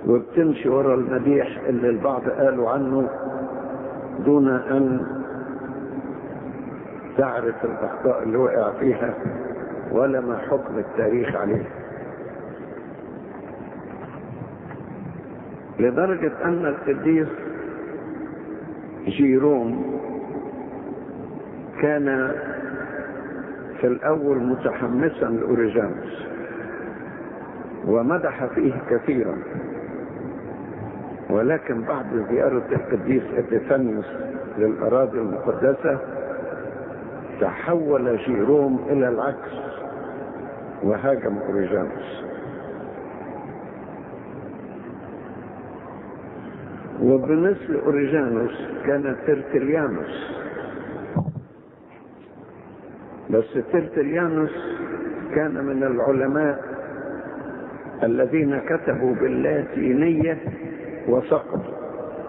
وبتمشي ورا المديح اللي البعض قالوا عنه دون أن تعرف الأخطاء اللي وقع فيها ولا ما حكم التاريخ عليه لدرجة أن القديس جيروم كان في الأول متحمسا لأوريجانوس ومدح فيه كثيرا ولكن بعد زيارة القديس إبيفانيوس للأراضي المقدسة تحول جيروم إلى العكس وهاجم أوريجانوس وبمثل أوريجانوس كان ترتليانوس بس ترتليانوس كان من العلماء الذين كتبوا باللاتينية وسقطوا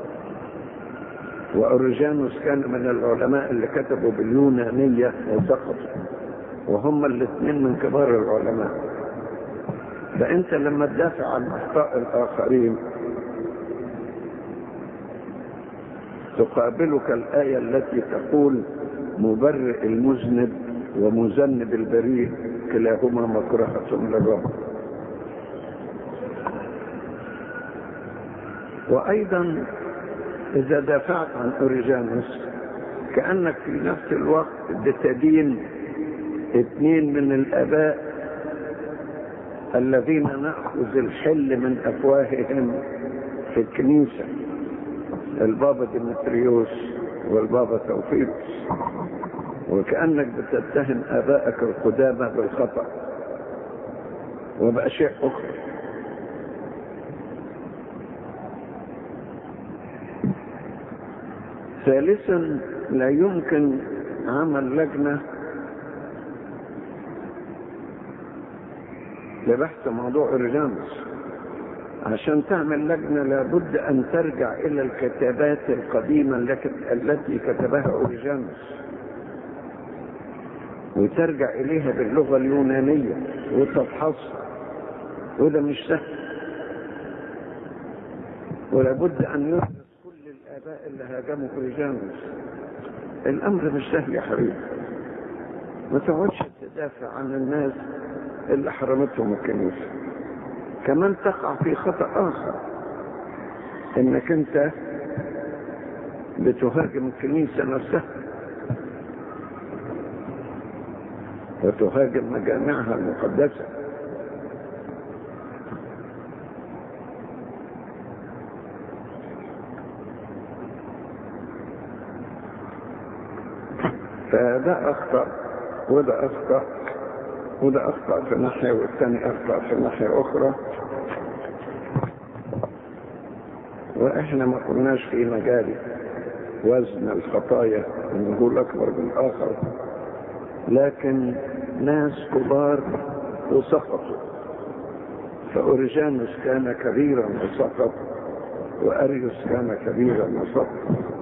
وأوريجانوس كان من العلماء اللي كتبوا باليونانية وسقطوا وهم الاثنين من كبار العلماء فأنت لما تدافع عن أخطاء الآخرين تقابلك الآية التي تقول مبرئ المذنب ومذنب البريء كلاهما مكرهة للرب وأيضا إذا دافعت عن أوريجانوس كأنك في نفس الوقت بتدين اثنين من الآباء الذين نأخذ الحل من أفواههم في الكنيسة البابا ديمتريوس والبابا توفيقس وكأنك بتتهم آبائك القدامى بالخطأ وبأشياء أخرى ثالثا لا يمكن عمل لجنة لبحث موضوع أوريجانوس عشان تعمل لجنة لابد أن ترجع إلى الكتابات القديمة التي كتبها أوريجانوس وترجع إليها باللغة اليونانية وتفحصها وده مش سهل ولابد أن يدرس كل الآباء اللي هاجموا أوريجانوس الأمر مش سهل يا حبيبي ما تقعدش تدافع عن الناس اللي حرمتهم الكنيسة كمان تقع في خطأ آخر إنك أنت بتهاجم الكنيسة نفسها وتهاجم مجامعها المقدسة فده أخطأ وده أخطأ وده أخطأ في ناحية والثاني أخطأ في ناحية أخرى وإحنا ما كناش في مجال وزن الخطايا ونقول أكبر من الآخر لكن ناس كبار وسقطوا فأوريجانوس كان كبيرا وسقط وأريوس كان كبيرا وسقط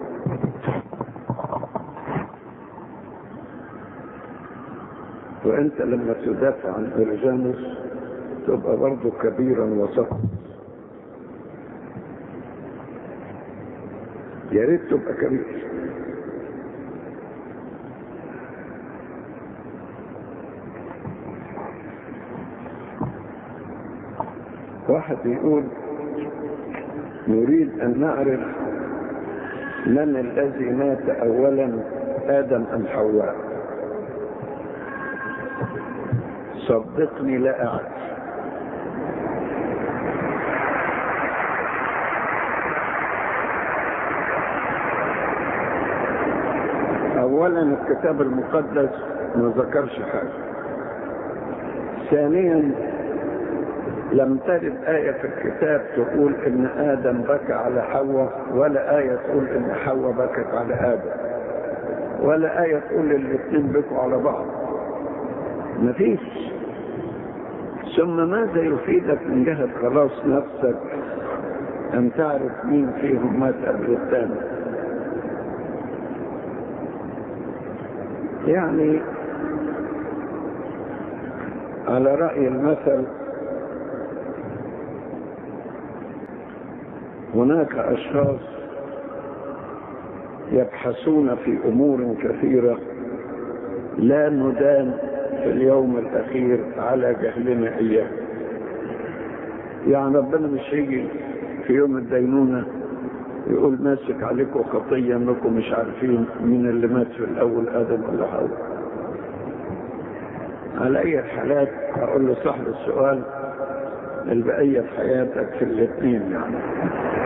وانت لما تدافع عن اوريجانوس تبقى برضه كبيرا وسقط يا ريت تبقى كبير واحد يقول نريد ان نعرف من الذي مات اولا ادم ام حواء صدقني لا اعرف اولا الكتاب المقدس ما ذكرش حاجه ثانيا لم ترد آية في الكتاب تقول إن آدم بكى على حواء ولا آية تقول إن حواء بكت على آدم ولا آية تقول الاثنين بكوا على بعض مفيش ثم ماذا يفيدك من جهة خلاص نفسك أن تعرف مين فيهم مات قبل الثاني يعني على رأي المثل هناك أشخاص يبحثون في أمور كثيرة لا ندان في اليوم الأخير على جهلنا إياه يعني ربنا مش هيجي في يوم الدينونة يقول ماسك عليكم خطية انكم مش عارفين مين اللي مات في الأول آدم ولا حواء على أي الحالات أقول له صاحب السؤال البقية في حياتك في الاثنين يعني